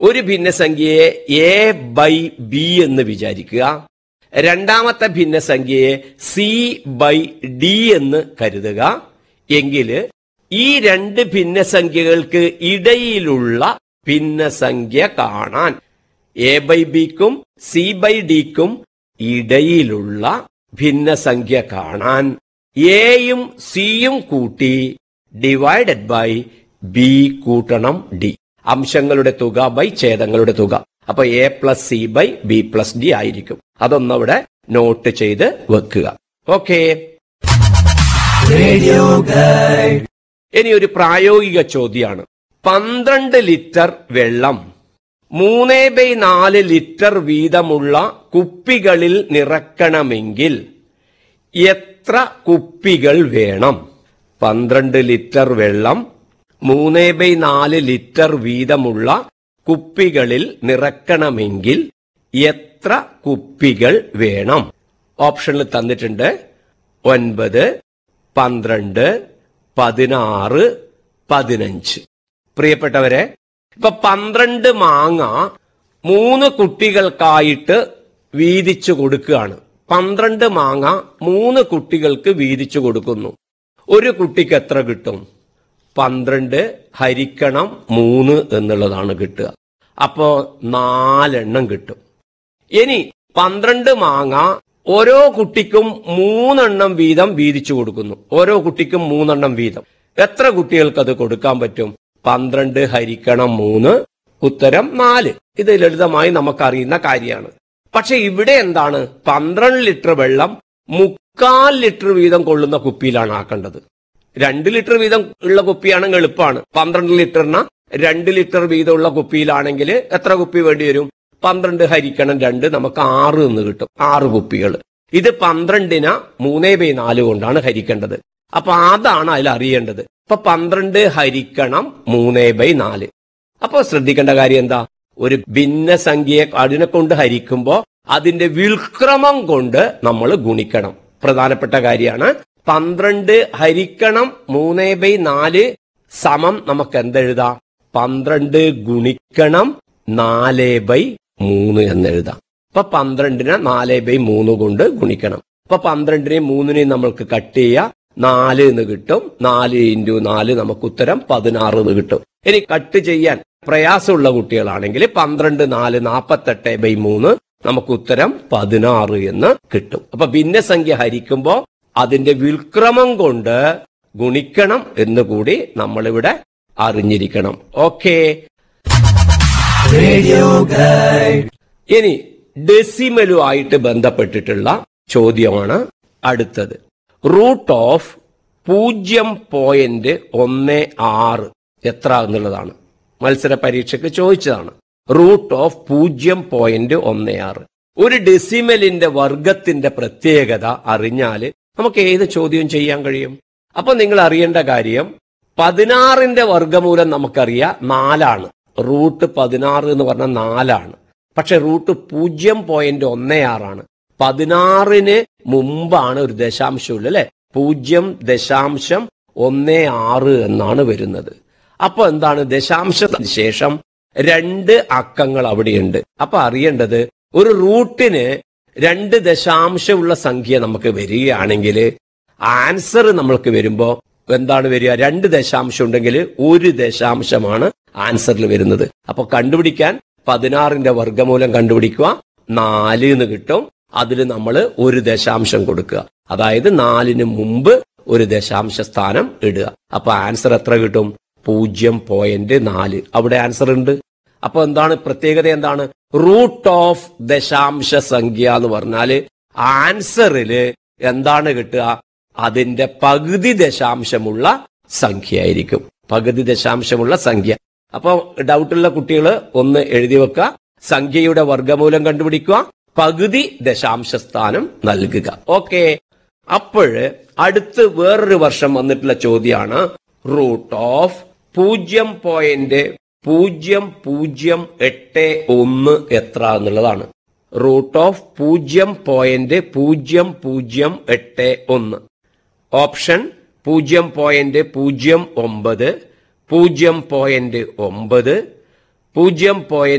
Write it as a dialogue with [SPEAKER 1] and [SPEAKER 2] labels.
[SPEAKER 1] ഒരു ഭിന്നസംഖ്യയെ A by B എന്ന് വിചാരിക്കുക രണ്ടാമത്തെ ഭിന്നസംഖ്യയെ സി ബൈ ഡി എന്ന് കരുതുക എങ്കിൽ ഈ രണ്ട് ഭിന്നസംഖ്യകൾക്ക് ഇടയിലുള്ള ഭിന്നസംഖ്യ കാണാൻ എ ബൈ ബിക്കും സി ബൈ ഡിക്കും ഇടയിലുള്ള ഭിന്നസംഖ്യ കാണാൻ എയും സിയും കൂട്ടി ഡിവൈഡഡ് ബൈ ബി കൂട്ടണം ഡി അംശങ്ങളുടെ തുക ബൈ ഛേദങ്ങളുടെ തുക അപ്പൊ A plus C by B plus D ആയിരിക്കും അതൊന്നവിടെ നോട്ട് ചെയ്ത് വെക്കുക ഓക്കെ ഇനി ഒരു പ്രായോഗിക ചോദ്യമാണ് പന്ത്രണ്ട് ലിറ്റർ വെള്ളം മൂന്ന് ബൈ നാല് ലിറ്റർ വീതമുള്ള കുപ്പികളിൽ നിറക്കണമെങ്കിൽ എത്ര കുപ്പികൾ വേണം പന്ത്രണ്ട് ലിറ്റർ വെള്ളം മൂന്ന് ബൈ നാല് ലിറ്റർ വീതമുള്ള കുപ്പികളിൽ നിറക്കണമെങ്കിൽ എത്ര കുപ്പികൾ വേണം ഓപ്ഷനിൽ തന്നിട്ടുണ്ട് ഒൻപത് പന്ത്രണ്ട് പതിനാറ് പതിനഞ്ച് പ്രിയപ്പെട്ടവരെ ഇപ്പൊ പന്ത്രണ്ട് മാങ്ങ മൂന്ന് കുട്ടികൾക്കായിട്ട് വീതിച്ചു കൊടുക്കുകയാണ് പന്ത്രണ്ട് മാങ്ങ മൂന്ന് കുട്ടികൾക്ക് വീതിച്ചു കൊടുക്കുന്നു ഒരു കുട്ടിക്ക് എത്ര കിട്ടും പന്ത്രണ്ട് ഹരിക്കണം മൂന്ന് എന്നുള്ളതാണ് കിട്ടുക അപ്പോ നാലെണ്ണം കിട്ടും ഇനി പന്ത്രണ്ട് മാങ്ങ ഓരോ കുട്ടിക്കും മൂന്നെണ്ണം വീതം വീതിച്ചു കൊടുക്കുന്നു ഓരോ കുട്ടിക്കും മൂന്നെണ്ണം വീതം എത്ര കുട്ടികൾക്ക് അത് കൊടുക്കാൻ പറ്റും പന്ത്രണ്ട് ഹരിക്കണം മൂന്ന് ഉത്തരം നാല് ഇത് ലളിതമായി നമുക്കറിയുന്ന കാര്യമാണ് പക്ഷെ ഇവിടെ എന്താണ് പന്ത്രണ്ട് ലിറ്റർ വെള്ളം മുക്കാൽ ലിറ്റർ വീതം കൊള്ളുന്ന കുപ്പിയിലാണ് ആക്കേണ്ടത് രണ്ട് ലിറ്റർ വീതം ഉള്ള കുപ്പിയാണെങ്കിൽ എളുപ്പമാണ് പന്ത്രണ്ട് ലിറ്ററിന് രണ്ട് ലിറ്റർ വീതമുള്ള കുപ്പിയിലാണെങ്കിൽ എത്ര കുപ്പി വേണ്ടി വരും പന്ത്രണ്ട് ഹരിക്കണം രണ്ട് നമുക്ക് ആറ് എന്ന് കിട്ടും ആറ് കുപ്പികൾ ഇത് പന്ത്രണ്ടിന് മൂന്നേ ബൈ നാല് കൊണ്ടാണ് ഹരിക്കേണ്ടത് അപ്പൊ അതാണ് അതിൽ അറിയേണ്ടത് അപ്പൊ പന്ത്രണ്ട് ഹരിക്കണം മൂന്നേ ബൈ നാല് അപ്പൊ ശ്രദ്ധിക്കേണ്ട കാര്യം എന്താ ഒരു ഭിന്നസംഖ്യയെ അതിനെ കൊണ്ട് ഹരിക്കുമ്പോ അതിന്റെ വിൽക്രമം കൊണ്ട് നമ്മൾ ഗുണിക്കണം പ്രധാനപ്പെട്ട കാര്യമാണ് പന്ത്രണ്ട് ഹരിക്കണം മൂന്നേ ബൈ നാല് സമം നമുക്ക് എന്തെഴുതാം പന്ത്രണ്ട് ഗുണിക്കണം നാല് ബൈ മൂന്ന് എന്നെഴുതാം അപ്പൊ പന്ത്രണ്ടിനെ നാല് ബൈ മൂന്ന് കൊണ്ട് ഗുണിക്കണം അപ്പൊ പന്ത്രണ്ടിനെയും മൂന്നിനെയും നമ്മൾക്ക് കട്ട് ചെയ്യുക നാല് എന്ന് കിട്ടും നാല് ഇൻറ്റു നാല് നമുക്ക് ഉത്തരം പതിനാറ് എന്ന് കിട്ടും ഇനി കട്ട് ചെയ്യാൻ പ്രയാസമുള്ള കുട്ടികളാണെങ്കിൽ പന്ത്രണ്ട് നാല് നാൽപ്പത്തെട്ട് ബൈ മൂന്ന് നമുക്ക് ഉത്തരം പതിനാറ് എന്ന് കിട്ടും അപ്പൊ ഭിന്നസംഖ്യ ഹരിക്കുമ്പോ അതിന്റെ വിൽക്രമം കൊണ്ട് ഗുണിക്കണം എന്ന് കൂടി നമ്മളിവിടെ അറിഞ്ഞിരിക്കണം ഓക്കേ ഇനി ഡെസിമലുമായിട്ട് ബന്ധപ്പെട്ടിട്ടുള്ള ചോദ്യമാണ് അടുത്തത് റൂട്ട് ഓഫ് പൂജ്യം പോയിന്റ് ഒന്ന് ആറ് എത്ര എന്നുള്ളതാണ് മത്സര പരീക്ഷയ്ക്ക് ചോദിച്ചതാണ് റൂട്ട് ഓഫ് പൂജ്യം പോയിന്റ് ഒന്ന് ആറ് ഒരു ഡെസിമലിന്റെ വർഗത്തിന്റെ പ്രത്യേകത അറിഞ്ഞാല് നമുക്ക് ഏത് ചോദ്യവും ചെയ്യാൻ കഴിയും അപ്പൊ നിങ്ങൾ അറിയേണ്ട കാര്യം പതിനാറിന്റെ വർഗമൂലം നമുക്കറിയാം നാലാണ് റൂട്ട് പതിനാറ് എന്ന് പറഞ്ഞാൽ നാലാണ് പക്ഷെ റൂട്ട് പൂജ്യം പോയിന്റ് ഒന്ന് ആറാണ് പതിനാറിന് മുമ്പാണ് ഒരു ദശാംശം ഉള്ളത് അല്ലെ പൂജ്യം ദശാംശം ഒന്ന് ആറ് എന്നാണ് വരുന്നത് അപ്പൊ എന്താണ് ദശാംശത്തിന് ശേഷം രണ്ട് അക്കങ്ങൾ അവിടെയുണ്ട് അപ്പൊ അറിയേണ്ടത് ഒരു റൂട്ടിന് രണ്ട് ദശാംശമുള്ള സംഖ്യ നമുക്ക് വരികയാണെങ്കിൽ ആൻസർ നമ്മൾക്ക് വരുമ്പോ എന്താണ് വരിക രണ്ട് ദശാംശം ഉണ്ടെങ്കിൽ ഒരു ദശാംശമാണ് ആൻസറിൽ വരുന്നത് അപ്പൊ കണ്ടുപിടിക്കാൻ പതിനാറിന്റെ വർഗമൂലം കണ്ടുപിടിക്കുക നാല് എന്ന് കിട്ടും അതിൽ നമ്മൾ ഒരു ദശാംശം കൊടുക്കുക അതായത് നാലിന് മുമ്പ് ഒരു ദശാംശ സ്ഥാനം ഇടുക അപ്പൊ ആൻസർ എത്ര കിട്ടും പൂജ്യം പോയിന്റ് നാല് അവിടെ ആൻസർ ഉണ്ട് അപ്പൊ എന്താണ് പ്രത്യേകത എന്താണ് റൂട്ട് ഓഫ് ദശാംശ സംഖ്യ എന്ന് പറഞ്ഞാല് ആൻസറില് എന്താണ് കിട്ടുക അതിന്റെ പകുതി ദശാംശമുള്ള സംഖ്യ ആയിരിക്കും പകുതി ദശാംശമുള്ള സംഖ്യ അപ്പൊ ഡൗട്ടുള്ള കുട്ടികൾ ഒന്ന് എഴുതി വെക്കുക സംഖ്യയുടെ വർഗമൂലം കണ്ടുപിടിക്കുക പകുതി ദശാംശ സ്ഥാനം നൽകുക ഓക്കെ അപ്പോഴ് അടുത്ത് വേറൊരു വർഷം വന്നിട്ടുള്ള ചോദ്യമാണ് റൂട്ട് ഓഫ് പൂജ്യം പോയിന്റ് പൂജ്യം പൂജ്യം എട്ട് ഒന്ന് എത്ര എന്നുള്ളതാണ് റൂട്ട് ഓഫ് പൂജ്യം പോയിന്റ് പൂജ്യം പൂജ്യം എട്ട് ഒന്ന് ഓപ്ഷൻ പൂജ്യം പോയിന്റ് പൂജ്യം ഒമ്പത് പൂജ്യം പോയിന്റ് ഒമ്പത് പൂജ്യം പോയിന്റ്